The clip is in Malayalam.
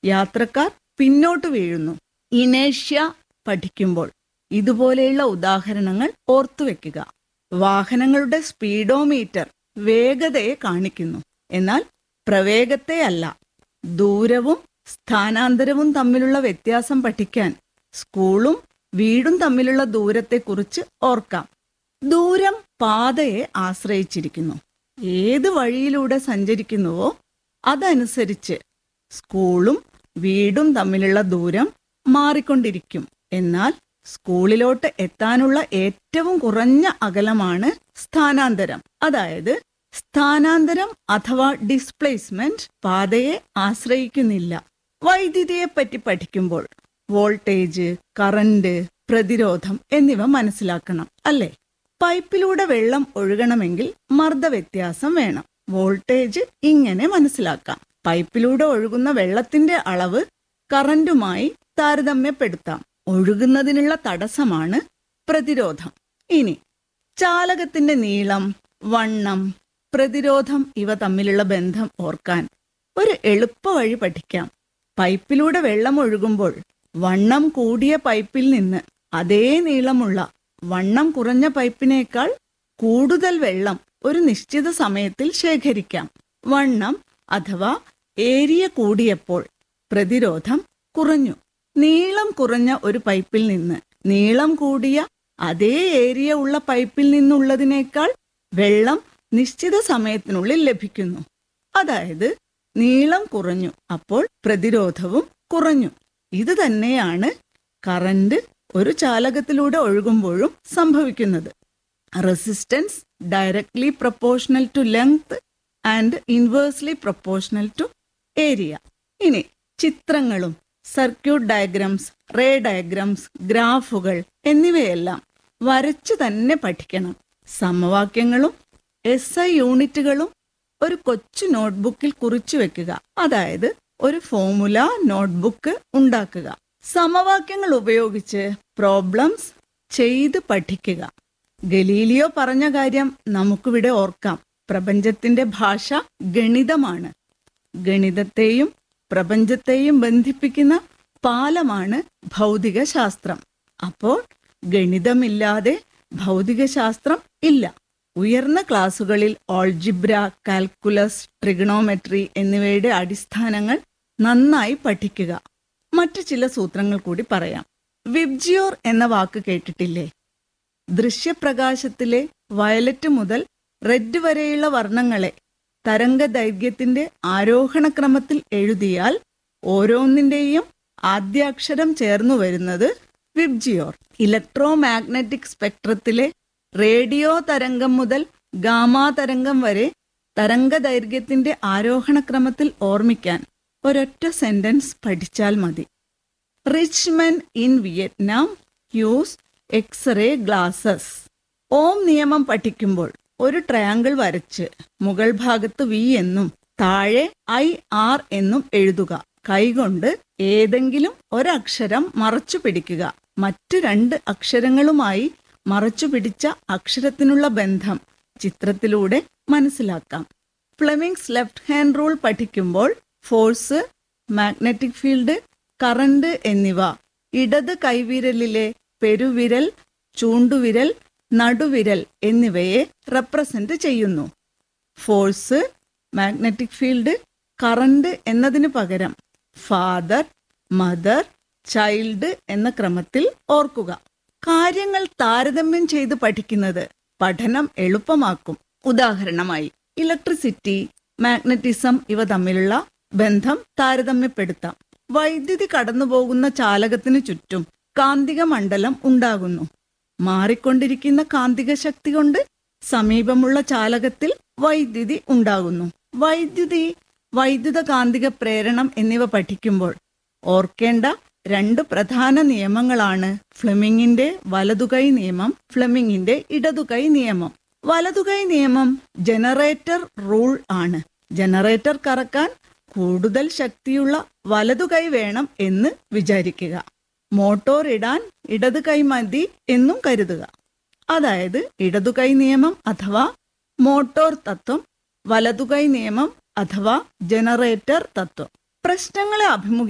യാത്രക്കാർ പിന്നോട്ട് വീഴുന്നു ഇനേഷ്യ പഠിക്കുമ്പോൾ ഇതുപോലെയുള്ള ഉദാഹരണങ്ങൾ ഓർത്തുവെക്കുക വാഹനങ്ങളുടെ സ്പീഡോമീറ്റർ വേഗതയെ കാണിക്കുന്നു എന്നാൽ പ്രവേഗത്തെ അല്ല ദൂരവും സ്ഥാനാന്തരവും തമ്മിലുള്ള വ്യത്യാസം പഠിക്കാൻ സ്കൂളും വീടും തമ്മിലുള്ള ദൂരത്തെക്കുറിച്ച് ഓർക്കാം ദൂരം പാതയെ ആശ്രയിച്ചിരിക്കുന്നു ഏത് വഴിയിലൂടെ സഞ്ചരിക്കുന്നുവോ അതനുസരിച്ച് സ്കൂളും വീടും തമ്മിലുള്ള ദൂരം മാറിക്കൊണ്ടിരിക്കും എന്നാൽ സ്കൂളിലോട്ട് എത്താനുള്ള ഏറ്റവും കുറഞ്ഞ അകലമാണ് സ്ഥാനാന്തരം അതായത് സ്ഥാനാന്തരം അഥവാ ഡിസ്പ്ലേസ്മെന്റ് പാതയെ ആശ്രയിക്കുന്നില്ല വൈദ്യുതിയെ പറ്റി പഠിക്കുമ്പോൾ വോൾട്ടേജ് കറന്റ് പ്രതിരോധം എന്നിവ മനസ്സിലാക്കണം അല്ലേ പൈപ്പിലൂടെ വെള്ളം ഒഴുകണമെങ്കിൽ മർദ്ദവ്യത്യാസം വേണം വോൾട്ടേജ് ഇങ്ങനെ മനസ്സിലാക്കാം പൈപ്പിലൂടെ ഒഴുകുന്ന വെള്ളത്തിന്റെ അളവ് കറന്റുമായി താരതമ്യപ്പെടുത്താം ഒഴുകുന്നതിനുള്ള തടസ്സമാണ് പ്രതിരോധം ഇനി ചാലകത്തിന്റെ നീളം വണ്ണം പ്രതിരോധം ഇവ തമ്മിലുള്ള ബന്ധം ഓർക്കാൻ ഒരു എളുപ്പ വഴി പഠിക്കാം പൈപ്പിലൂടെ വെള്ളം ഒഴുകുമ്പോൾ വണ്ണം കൂടിയ പൈപ്പിൽ നിന്ന് അതേ നീളമുള്ള വണ്ണം കുറഞ്ഞ പൈപ്പിനേക്കാൾ കൂടുതൽ വെള്ളം ഒരു നിശ്ചിത സമയത്തിൽ ശേഖരിക്കാം വണ്ണം അഥവാ ഏരിയ കൂടിയപ്പോൾ പ്രതിരോധം കുറഞ്ഞു നീളം കുറഞ്ഞ ഒരു പൈപ്പിൽ നിന്ന് നീളം കൂടിയ അതേ ഏരിയ ഉള്ള പൈപ്പിൽ നിന്നുള്ളതിനേക്കാൾ വെള്ളം നിശ്ചിത സമയത്തിനുള്ളിൽ ലഭിക്കുന്നു അതായത് നീളം കുറഞ്ഞു അപ്പോൾ പ്രതിരോധവും കുറഞ്ഞു ഇത് തന്നെയാണ് കറന്റ് ഒരു ചാലകത്തിലൂടെ ഒഴുകുമ്പോഴും സംഭവിക്കുന്നത് resistance directly proportional to length and inversely proportional to area ഇനി ചിത്രങ്ങളും സർക്യൂട്ട് ഡയഗ്രംസ് റേ ഡയഗ്രംസ് ഗ്രാഫുകൾ എന്നിവയെല്ലാം വരച്ചു തന്നെ പഠിക്കണം സമവാക്യങ്ങളും എസ് ഐ യൂണിറ്റുകളും ഒരു കൊച്ചു നോട്ട്ബുക്കിൽ കുറിച്ചു വെക്കുക അതായത് ഒരു ഫോമുല നോട്ട്ബുക്ക് ഉണ്ടാക്കുക സമവാക്യങ്ങൾ ഉപയോഗിച്ച് പ്രോബ്ലംസ് ചെയ്ത് പഠിക്കുക ഗലീലിയോ പറഞ്ഞ കാര്യം നമുക്കിവിടെ ഓർക്കാം പ്രപഞ്ചത്തിന്റെ ഭാഷ ഗണിതമാണ് ഗണിതത്തെയും പ്രപഞ്ചത്തെയും ബന്ധിപ്പിക്കുന്ന പാലമാണ് ഭൗതിക ശാസ്ത്രം അപ്പോൾ ഗണിതമില്ലാതെ ഭൗതികശാസ്ത്രം ഇല്ല ഉയർന്ന ക്ലാസുകളിൽ ഓൾജിബ്ര കാൽക്കുലസ് ട്രിഗണോമെട്രി എന്നിവയുടെ അടിസ്ഥാനങ്ങൾ നന്നായി പഠിക്കുക മറ്റു ചില സൂത്രങ്ങൾ കൂടി പറയാം വിബ്ജിയോർ എന്ന വാക്ക് കേട്ടിട്ടില്ലേ ദൃശ്യപ്രകാശത്തിലെ വയലറ്റ് മുതൽ റെഡ് വരെയുള്ള വർണ്ണങ്ങളെ തരംഗദൈർഘ്യത്തിന്റെ ആരോഹണക്രമത്തിൽ എഴുതിയാൽ ഓരോന്നിന്റെയും ആദ്യാക്ഷരം ചേർന്നു വരുന്നത് വിബ്ജിയോർ ഇലക്ട്രോ മാഗ്നറ്റിക് സ്പെക്ട്രത്തിലെ റേഡിയോ തരംഗം മുതൽ ഗാമാ തരംഗം വരെ തരംഗദൈർഘ്യത്തിന്റെ ആരോഹണക്രമത്തിൽ ഓർമ്മിക്കാൻ ഒരൊറ്റ സെന്റൻസ് പഠിച്ചാൽ മതി rich men in Vietnam use x ray glasses Ohm നിയമം പഠിക്കുമ്പോൾ ഒരു ട്രയാങ്കിൾ വരച്ച് മുകൾ ഭാഗത്ത് വി എന്നും താഴെ ഐ ആർ എന്നും എഴുതുക കൈകൊണ്ട് ഏതെങ്കിലും ഒരക്ഷരം മറച്ചു പിടിക്കുക മറ്റു രണ്ട് അക്ഷരങ്ങളുമായി മറച്ചു പിടിച്ച അക്ഷരത്തിനുള്ള ബന്ധം ചിത്രത്തിലൂടെ മനസ്സിലാക്കാം ഫ്ലെമിങ്സ് ലെഫ്റ്റ് ഹാൻഡ് റൂൾ പഠിക്കുമ്പോൾ ഫോഴ്സ് മാഗ്നറ്റിക് ഫീൽഡ് കറണ്ട് എന്നിവ ഇടത് കൈവിരലിലെ പെരുവിരൽ ചൂണ്ടുവിരൽ നടുവിരൽ എന്നിവയെ റെപ്രസെന്റ് ചെയ്യുന്നു ഫോഴ്സ് മാഗ്നറ്റിക് ഫീൽഡ് കറണ്ട് എന്നതിനു പകരം ഫാദർ മദർ ചൈൽഡ് എന്ന ക്രമത്തിൽ ഓർക്കുക കാര്യങ്ങൾ താരതമ്യം ചെയ്ത് പഠിക്കുന്നത് പഠനം എളുപ്പമാക്കും ഉദാഹരണമായി ഇലക്ട്രിസിറ്റി മാഗ്നറ്റിസം ഇവ തമ്മിലുള്ള ബന്ധം താരതമ്യപ്പെടുത്താം വൈദ്യുതി കടന്നുപോകുന്ന ചാലകത്തിനു ചുറ്റും കാന്തിക മണ്ഡലം ഉണ്ടാകുന്നു മാറിക്കൊണ്ടിരിക്കുന്ന കാന്തിക ശക്തി കൊണ്ട് സമീപമുള്ള ചാലകത്തിൽ വൈദ്യുതി ഉണ്ടാകുന്നു വൈദ്യുതി വൈദ്യുത കാന്തിക പ്രേരണം എന്നിവ പഠിക്കുമ്പോൾ ഓർക്കേണ്ട രണ്ട് പ്രധാന നിയമങ്ങളാണ് ഫ്ലെമിങ്ങിന്റെ വലതുകൈ നിയമം ഫ്ലെമിങ്ങിന്റെ ഇടതുകൈ നിയമം വലതുകൈ നിയമം ജനറേറ്റർ റൂൾ ആണ് ജനറേറ്റർ കറക്കാൻ കൂടുതൽ ശക്തിയുള്ള വലതുകൈ വേണം എന്ന് വിചാരിക്കുക മോട്ടോർ ഇടാൻ ഇടത് കൈ മതി എന്നും കരുതുക അതായത് ഇടതുകൈ നിയമം അഥവാ മോട്ടോർ തത്വം വലതുകൈ നിയമം അഥവാ ജനറേറ്റർ തത്വം പ്രശ്നങ്ങളെ അഭിമുഖീകരിക്കാൻ